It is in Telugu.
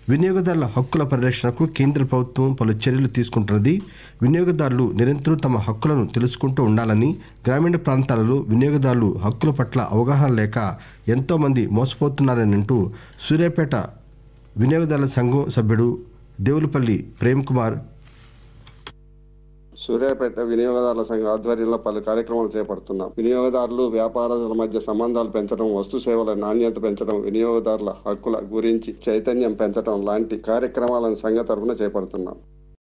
వినియోగదారుల హక్కుల పరిరక్షణకు కేంద్ర ప్రభుత్వం పలు చర్యలు తీసుకుంటున్నది వినియోగదారులు నిరంతరం తమ హక్కులను తెలుసుకుంటూ ఉండాలని గ్రామీణ ప్రాంతాలలో వినియోగదారులు హక్కుల పట్ల అవగాహన లేక ఎంతో మంది మోసపోతున్నారని అంటూ సూర్యాపేట వినియోగదారుల సంఘం సభ్యుడు దేవులపల్లి ప్రేమ్ కుమార్ సూర్యాపేట వినియోగదారుల సంఘ ఆధ్వర్యంలో పలు కార్యక్రమాలు చేపడుతున్నాం వినియోగదారులు వ్యాపారస్తుల మధ్య సంబంధాలు పెంచడం వస్తు సేవల నాణ్యత పెంచడం వినియోగదారుల హక్కుల గురించి చైతన్యం పెంచడం లాంటి కార్యక్రమాలను సంఘ తరఫున చేపడుతున్నాం